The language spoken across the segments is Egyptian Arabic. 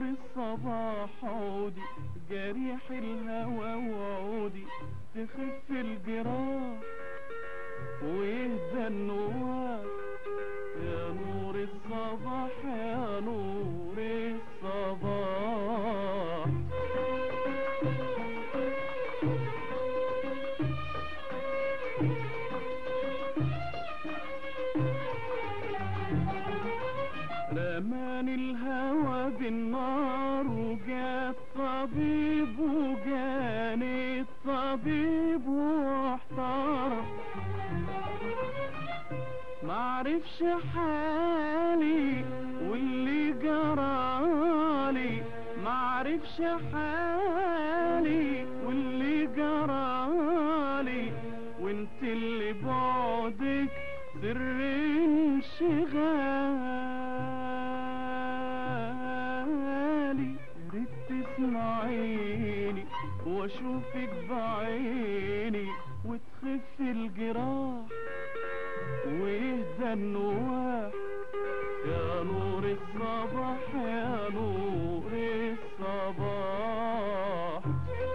الصباح عودي جريح الهوى وعودي تخف الجراح ويهدى النواح يا نور الصباح يا نور الصباح رماني الهوى بالنار وجا الطبيب وجاني الطبيب واحتار معرفش حالي واللي جرالي معرفش حالي واللي جرالي وانت اللي بعدك سر انشغالي ريت تسمعيني واشوفك بعيني وتخف الجراح ويهدى النواح يا نور الصباح يا نور الصباح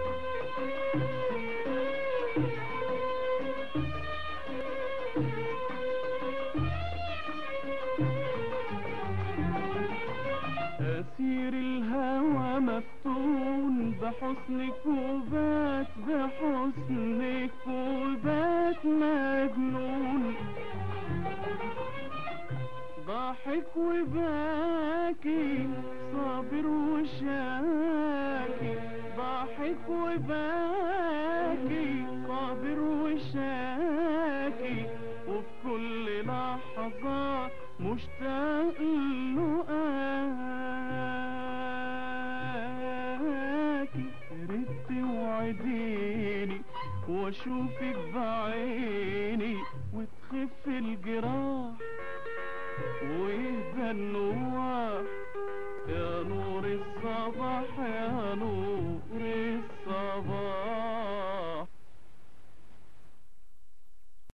أسير الهوى مفتون بحسنك وبات بحسنك وبات مجنون ضاحك وباكي صابر وشاكي ضاحك وباكي صابر وشاكي وفي كل لحظة مشتاق لقاكي ريت توعديني واشوفك بعيني وتخف الجراح ويهدى النواح يا نور الصباح يا نور الصباح